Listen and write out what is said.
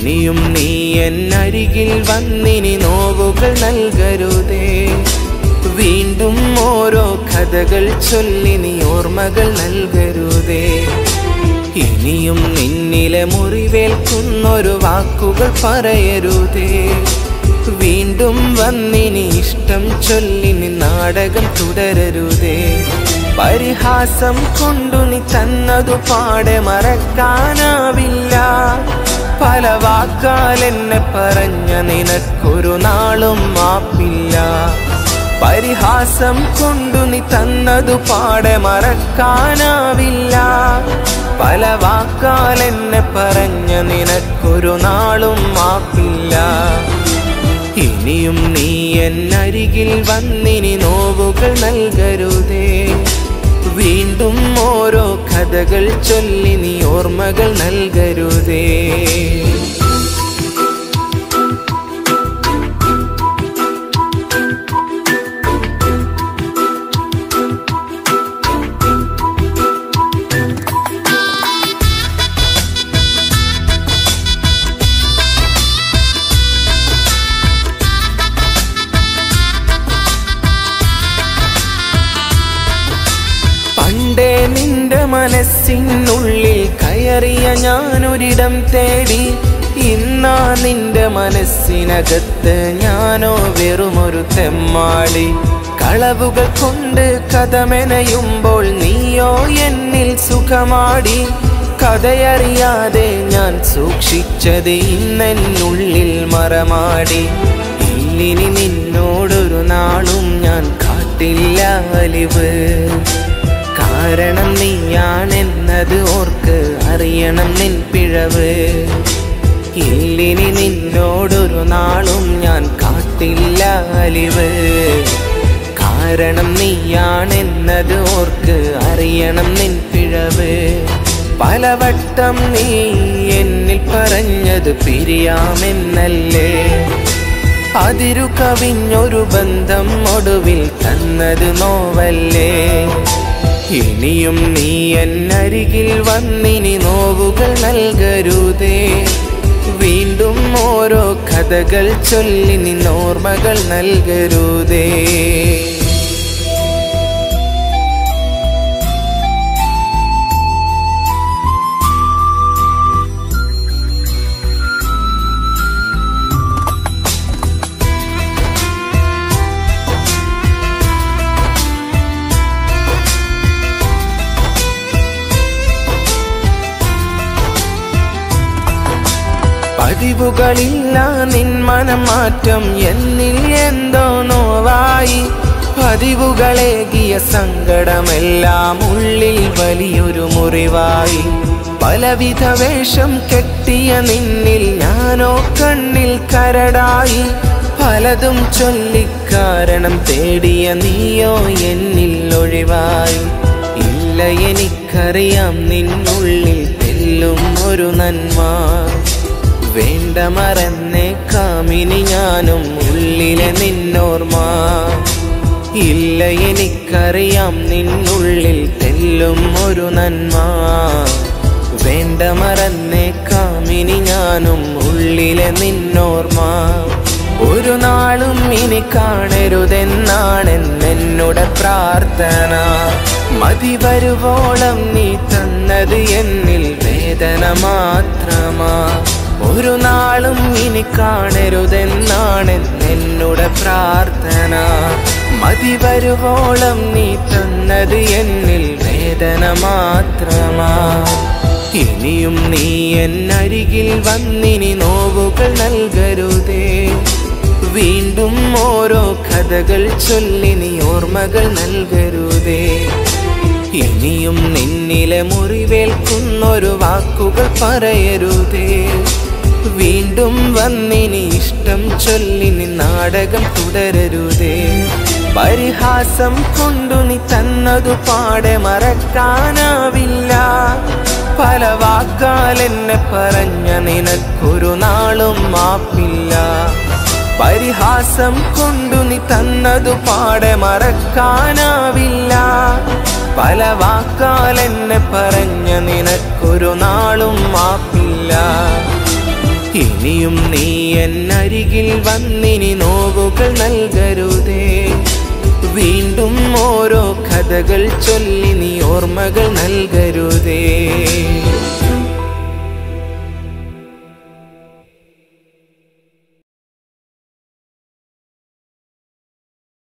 ഇനിയും നീ എന്നരികിൽ വന്നിനി നോവുകൾ നൽകരുതേ വീണ്ടും ഓരോ കഥകൾ ചൊല്ലി നീ ഓർമ്മകൾ നൽകരുതേ ഇനിയും നിന്നിലെ മുറിവേൽക്കുന്നൊരു വാക്കുകൾ പറയരുതേ വീണ്ടും വന്നിനി ഇഷ്ടം ചൊല്ലി നീ നാടകം തുടരരുതേ പരിഹാസം കൊണ്ടു നീ തന്നതു പാടെ മറക്കാനാവില്ല പല വാക്കാൽ എന്നെ പറഞ്ഞ നിനക്കൊരു നാളും മാപ്പില്ല പരിഹാസം കൊണ്ടു നീ തന്നതു പാടെ മറക്കാനാവില്ല പല വാക്കാൽ എന്നെ പറഞ്ഞ നിനക്കൊരു നാളും മാപ്പില്ല ഇനിയും നീ എന്നരികിൽ വന്നിനി നോവുകൾ നൽകരുതേ വീണ്ടും ഓരോ കഥകൾ ചൊല്ലി നീ ഓർമ്മകൾ നൽകരുതേ പണ്ടേ നിന്റെ മനസ്സിനുള്ളിൽ കയറിയ ഞാനൊരിടം തേടി ഇന്നാ നിന്റെ മനസ്സിനകത്ത് ഞാനോ വെറുമൊരു തെമ്മാടി കളവുകൾ കൊണ്ട് കഥമെനയുമ്പോൾ നീയോ എന്നിൽ സുഖമാടി കഥയറിയാതെ ഞാൻ സൂക്ഷിച്ചത് ഇന്നെന്നുള്ളിൽ മറമാടി ഇല്ലിനി നിന്നോടൊരു നാളും ഞാൻ കാട്ടില്ല അലിവ് കാരണം നീയാണെന്നത് ഓർക്ക് അറിയണം നിൻ പിഴവ് ഇല്ലിനി നിന്നോടൊരു നാളും ഞാൻ കാട്ടില്ല അലിവ് കാരണം നീയാണെന്നത് ഓർക്ക് അറിയണം നിൻ പിഴവ് പലവട്ടം നീ എന്നിൽ പറഞ്ഞത് പിരിയാമെന്നല്ലേ അതിരു കവിഞ്ഞൊരു ബന്ധം ഒടുവിൽ തന്നത് നോവല്ലേ ഇനിയും നീ എന്നരികിൽ വന്നിനി നോവുകൾ നൽകരുതേ വീണ്ടും ഓരോ കഥകൾ ചൊല്ലി നിന്നോർമ്മകൾ നൽകരുതേ പതിവുകളില്ല നിൻ മനം മാറ്റം എന്നിൽ എന്തോ നോവായി പതിവുകളേകിയ സങ്കടമെല്ലാം ഉള്ളിൽ വലിയൊരു മുറിവായി പലവിധ വേഷം കെട്ടിയ നിന്നിൽ ഞാനോ കണ്ണിൽ കരടായി പലതും ചൊല്ലിക്കാരണം തേടിയ നീയോ എന്നിൽ ഒഴിവായി ഇല്ല എനിക്കറിയാം നിന്നുള്ളിൽ തെല്ലും ഒരു നന്മ വേണ്ട മറന്നേ കാമിനി ഞാനും ഉള്ളിലെ നിന്നോർമ്മ ഇല്ല എനിക്കറിയാം നിന്നുള്ളിൽ തെല്ലും ഒരു നന്മ വേണ്ട മറന്നേ കാമിനി ഞാനും ഉള്ളിലെ നിന്നോർമ്മ ഒരു നാളും ഇനി കാണരുതെന്നാണെന്നെന്നുടെ പ്രാർത്ഥന മതി വരുവോളം നീ തന്നത് എന്നിൽ വേദന മാത്രമാ ഒരു നാളും ഇനി കാണരുതെന്നാണെന്നെന്നുടെ പ്രാർത്ഥന മതി വരുവോളം നീ തന്നത് എന്നിൽ വേദന മാത്രമാ ഇനിയും നീ എന്നരികിൽ വന്നിനി നോവുകൾ നൽകരുതേ വീണ്ടും ഓരോ കഥകൾ ചൊല്ലി നീ ഓർമ്മകൾ നൽകരുതേ ഇനിയും നിന്നിലെ മുറിവേൽക്കുന്നൊരു വാക്കുകൾ പറയരുതേ വീണ്ടും വന്നിനി ഇഷ്ടം ചൊല്ലി നീ നാടകം തുടരരുതേ പരിഹാസം കൊണ്ടു നീ തന്നതു പാടെ മറക്കാനാവില്ല പല വാക്കാൽ എന്നെ പറഞ്ഞ നിനക്കൊരു നാളും മാപ്പില്ല പരിഹാസം കൊണ്ടു നീ തന്നതു പാടെ മറക്കാനാവില്ല പല വാക്കാൽ എന്നെ പറഞ്ഞ നിനക്കൊരു നാളും മാപ്പില്ല ഇനിയും നീ എന്നരികിൽ വന്നിനി നോവുകൾ നൽകരുതേ വീണ്ടും ഓരോ കഥകൾ ചൊല്ലി നീ ഓർമ്മകൾ നൽകരുതേ